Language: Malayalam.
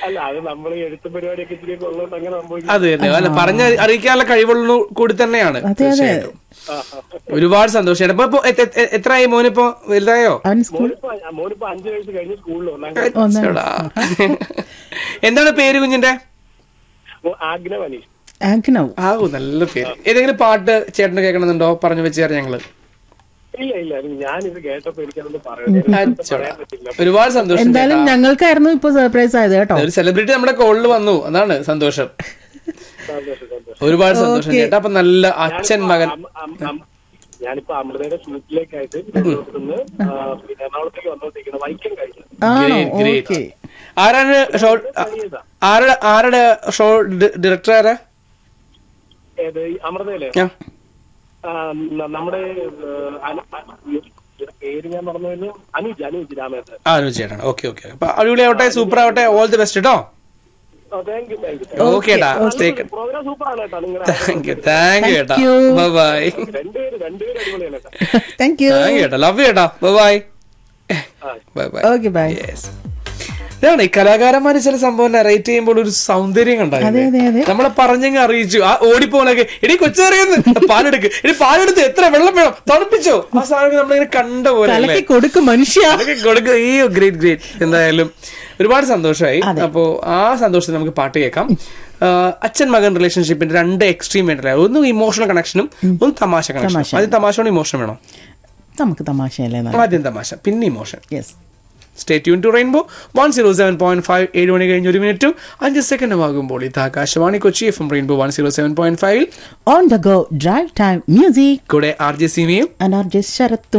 അല്ല അത് നമ്മൾ എഴുത്ത് പരിപാടിയൊക്കെ ഇച്ചിരി ഉള്ളതുകൊണ്ട് അങ്ങനെ സംഭവിക്കും അത് തന്നെ അല്ല പറഞ്ഞ അറിയിക്കാനുള്ള കഴിവുള്ള കൂടി തന്നെയാണ് അതെ അതെ തീർച്ചയായിട്ടും. ഒരുപാട് സന്തോഷമാണ് ഇപ്പൊ ഇപ്പൊ എത്ര- എത്ര- എത്രയായി മോനിപ്പോ വലുതായോ അവൻ സ്കൂൾ മോനിപ്പോ മോനിപ്പോ അഞ്ചു വയസ്സ് കഴിഞ്ഞ് സ്കൂളിൽ ഒന്നാം ക്ലാസ് ചേടാ. എന്താണ് പേര് കുഞ്ഞിന്റെ ആഗ്ന മനീഷ് ആഗ്നവ് ആ ഓ, നല്ല പേര് ഏതെങ്കിലും പാട്ട് ചേട്ടന് കേൾക്കണമെന്നുണ്ടോ പറഞ്ഞു വെച്ചേരാ ഞങ്ങള് ഇല്ല ഇല്ല ഞാനിത് കേട്ടപ്പോ എനിക്കതൊന്നും പറയാൻ പറയാൻ പറ്റില്ല ഒരുപാട് സന്തോഷം എന്തായാലും ഞങ്ങൾക്കായിരുന്നു ഇപ്പൊ സർപ്രൈസ് ആയത് കേട്ടോ ഒരു സെലിബ്രിറ്റി നമ്മുടെ കോളിൽ വന്നു അതാണ് സന്തോഷം സന്തോഷം സന്തോഷം ഒരുപാട് സന്തോഷം ചേട്ടാ അപ്പൊ നല്ല അച്ഛൻ മകൻ അം- അം- അം- ഞാനിപ്പോ അമൃതയുടെ ഷൂട്ടിലേക്കായിട്ട് നിന്ന് പിന്നെ എറണാകുളത്തേക്ക് വന്നോണ്ടിരിക്കുന്നത് വൈക്കം കഴിഞ്ഞു ആണോ ഗ്രേറ്റ് ഗ്രേറ്റ് ഓക്കെ ആരാണ് ഷോ ആരുടെ ആരുടെ ഷോ ഡയറക്ടർ ആരാ ഏത് ഈ അമൃതയിലെ ആ, ആ, ന- നമ്മുടെ ഏഹ്, അനു- അ- പേര് ഞാൻ പറഞ്ഞത് അനുജ് അനുജ് രാമേന്ദ്രൻ ആ അനു ചേട്ടാണ് ഓക്കെ ഓക്കെ അപ്പൊ അടിപൊളി ആവട്ടെ സൂപ്പർ ആവട്ടെ ഓൾ ദി ബെസ്റ്റ് കേട്ടോ thank you thank you okay ഏട്ടാ സ്റ്റേക്ക് പ്രോഗ്രാം സൂപ്പർ ആണ് കേട്ടോ നിങ്ങളുടെ താങ്ക് യു താങ്ക് യു ഏട്ടാ you. ബൈ ബൈ രണ്ടുപേര് രണ്ടുപേരും അടിപൊളിയാണ് കേട്ടോ താങ്ക് യു താങ്ക് യു ഏട്ടാ ലവ് യു ഏട്ടാ bye bye bye bye okay bye yes ഇതാണ് ഈ കലാകാരന്മാര് ചില സംഭവം നറേറ്റ് ചെയ്യുമ്പോൾ ഒരു സൗന്ദര്യം അതെ, അതെ, കണ്ടായിരുന്നു അതെ. നമ്മളെ പറഞ്ഞങ്ങ് അറിയിച്ചു ആ ഓടിപ്പോലൊക്കെ എടി കൊച്ചറിയുന്നു പാലെടുക്ക് എടി പാലെടുത്ത് എത്ര വെള്ളം വേണം തണുപ്പിച്ചോ ആ സാധനം നമ്മളിങ്ങനെ കണ്ട പോലെ അല്ലേ തലക്ക് കൊടുക്കും മനുഷ്യ അതൊക്കെ കൊടുക്കുക ഈ ഗ്രേറ്റ് ഗ്രേറ്റ് എന്തായാലും ഒരുപാട് സന്തോഷമായി അപ്പോ ആ സന്തോഷത്തിൽ നമുക്ക് പാട്ട് കേൾക്കാം ആ, അച്ഛൻ മകൻ റിലേഷൻഷിപ്പിന്റെ രണ്ട് എക്സ്ട്രീം ആയിട്ടുള്ള ഒന്ന് ഇമോഷണൽ കണക്ഷനും ഒന്ന് തമാശ കണക്ഷനും ആദ്യം തമാശ വേണോ ഇമോഷൻ വേണോ നമുക്ക് തമാശയല്ലേ ആദ്യം തമാശ പിന്നെ emotion yes stay tuned to rainbow one zero seven point five ഏഴ് മണി കഴിഞ്ഞ് ഒരു മിനിറ്റും അഞ്ച് സെക്കൻഡും ആകുമ്പോൾ ഇത് Akashvani Kochi F M rainbow one zero seven point ഫൈവിൽ on the go drive time music കൂടെ ആർ ജെ സിമിയും ആൻഡ് ആർ ജസ്റ്റ് ശരത്തും